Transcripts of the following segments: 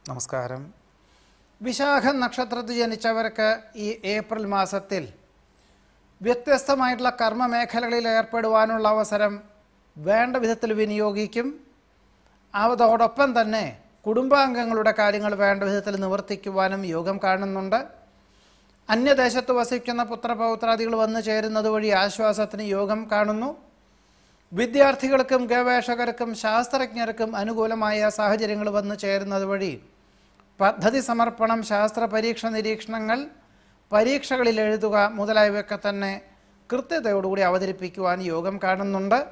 നമസ്കാരം വിശാഖ നക്ഷത്രത്തിൽ ജനിച്ചവർക്ക് ഈ ഏപ്രിൽ മാസത്തിൽ വ്യത്യസ്തമായിട്ടുള്ള കർമ്മ മേഖലകളിൽ ഏർപ്പെടുവാനുള്ള അവസരം വേണ്ട വിധത്തിൽ വിനിയോഗിക്കും അതോടൊപ്പം തന്നെ കുടുംബാംഗങ്ങളുടെ കാര്യങ്ങൾ വേണ്ട വിധത്തിൽ നിവർത്തിക്കുവാനും യോഗം കാണുന്നുണ്ട് അന്യദേശത്ത് വസിക്കുന്ന പുത്രപൗത്രാദികൾ വന്നു ചേരുന്നത് വഴി ആശ്വാസത്തിന് യോഗം കാണുന്നു വിദ്യാർത്ഥികൾക്കും ഗവേഷകർക്കും ശാസ്ത്രജ്ഞർക്കും അനുകൂലമായ സാഹചര്യങ്ങൾ വന്നു ചേരുന്നത് വഴി പദ്ധതി സമർപ്പണം ശാസ്ത്ര പരീക്ഷ നിരീക്ഷണങ്ങൾ പരീക്ഷകളിൽ എഴുതുക മുതലായവയൊക്കെ തന്നെ കൃത്യതയോടുകൂടി അവതരിപ്പിക്കുവാൻ യോഗം കാണുന്നുണ്ട്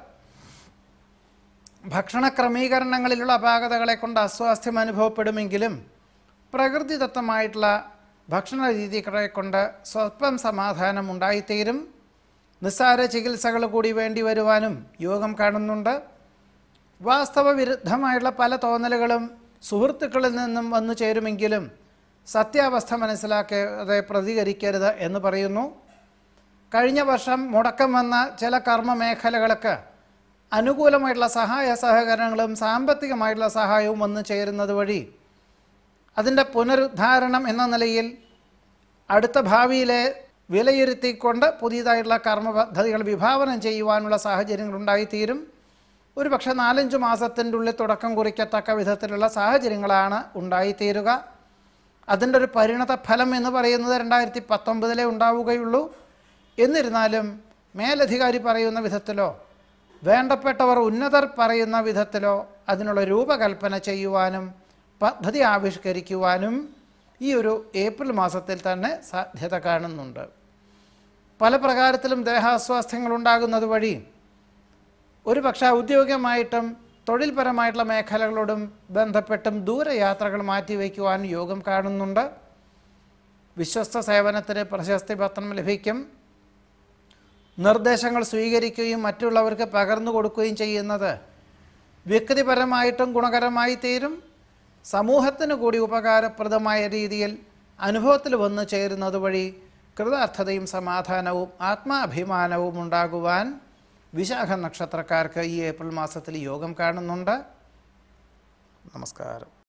ഭക്ഷണ ക്രമീകരണങ്ങളിലുള്ള അപാകതകളെ കൊണ്ട് അസ്വാസ്ഥ്യം അനുഭവപ്പെടുമെങ്കിലും പ്രകൃതിദത്തമായിട്ടുള്ള ഭക്ഷണ രീതികളെ കൊണ്ട് സ്വല്പം സമാധാനം ഉണ്ടായിത്തീരും നിസ്സാര ചികിത്സകൾ കൂടി വേണ്ടി വരുവാനും യോഗം കാണുന്നുണ്ട് വാസ്തവ വിരുദ്ധമായുള്ള പല തോന്നലുകളും സുഹൃത്തുക്കളിൽ നിന്നും വന്നു ചേരുമെങ്കിലും സത്യാവസ്ഥ മനസ്സിലാക്കാതെ പ്രതികരിക്കരുത് എന്ന് പറയുന്നു കഴിഞ്ഞ വർഷം മുടക്കം വന്ന ചില കർമ്മ മേഖലകൾക്ക് അനുകൂലമായിട്ടുള്ള സഹായ സഹകരണങ്ങളും സാമ്പത്തികമായിട്ടുള്ള സഹായവും വന്നു ചേരുന്നത് വഴി അതിൻ്റെ പുനരുദ്ധാരണം എന്ന നിലയിൽ അടുത്ത ഭാവിയിലെ വിലയിരുത്തിക്കൊണ്ട് പുതിയതായിട്ടുള്ള കർമ്മ പദ്ധതികൾ വിഭാവനം ചെയ്യുവാനുള്ള സാഹചര്യങ്ങൾ ഉണ്ടായിത്തീരും ഒരു പക്ഷേ നാലഞ്ച് മാസത്തിൻ്റെ ഉള്ളിൽ തുടക്കം കുറിക്കത്തക്ക വിധത്തിലുള്ള സാഹചര്യങ്ങളാണ് ഉണ്ടായിത്തീരുക അതിൻ്റെ ഒരു പരിണത ഫലം എന്ന് പറയുന്നത് രണ്ടായിരത്തി പത്തൊമ്പതിലേ ഉണ്ടാവുകയുള്ളൂ എന്നിരുന്നാലും മേലധികാരി പറയുന്ന വിധത്തിലോ വേണ്ടപ്പെട്ടവർ ഉന്നതർ പറയുന്ന വിധത്തിലോ അതിനുള്ള രൂപകൽപ്പന ചെയ്യുവാനും പദ്ധതി ആവിഷ്കരിക്കുവാനും ഈ ഒരു ഏപ്രിൽ മാസത്തിൽ തന്നെ സാധ്യത കാണുന്നുണ്ട് പല പ്രകാരത്തിലും ദേഹാസ്വാസ്ഥ്യങ്ങൾ ഉണ്ടാകുന്നത് വഴി ഒരു പക്ഷേ ഔദ്യോഗികമായിട്ടും തൊഴിൽപരമായിട്ടുള്ള മേഖലകളോടും ബന്ധപ്പെട്ടും ദൂരയാത്രകൾ മാറ്റിവെക്കുവാൻ യോഗം കാണുന്നുണ്ട് വിശ്വസ്ത സേവനത്തിന് പ്രശസ്തി പത്രം ലഭിക്കും നിർദ്ദേശങ്ങൾ സ്വീകരിക്കുകയും മറ്റുള്ളവർക്ക് പകർന്നു കൊടുക്കുകയും ചെയ്യുന്നത് വ്യക്തിപരമായിട്ടും ഗുണകരമായി തീരും സമൂഹത്തിന് കൂടി ഉപകാരപ്രദമായ രീതിയിൽ അനുഭവത്തിൽ വന്നു ചേരുന്നത് വഴി കൃതാർത്ഥതയും സമാധാനവും ആത്മാഭിമാനവും ഉണ്ടാകുവാൻ വിശാഖ നക്ഷത്രക്കാർക്ക് ഈ ഏപ്രിൽ മാസത്തിൽ യോഗം കാണുന്നുണ്ട് നമസ്കാരം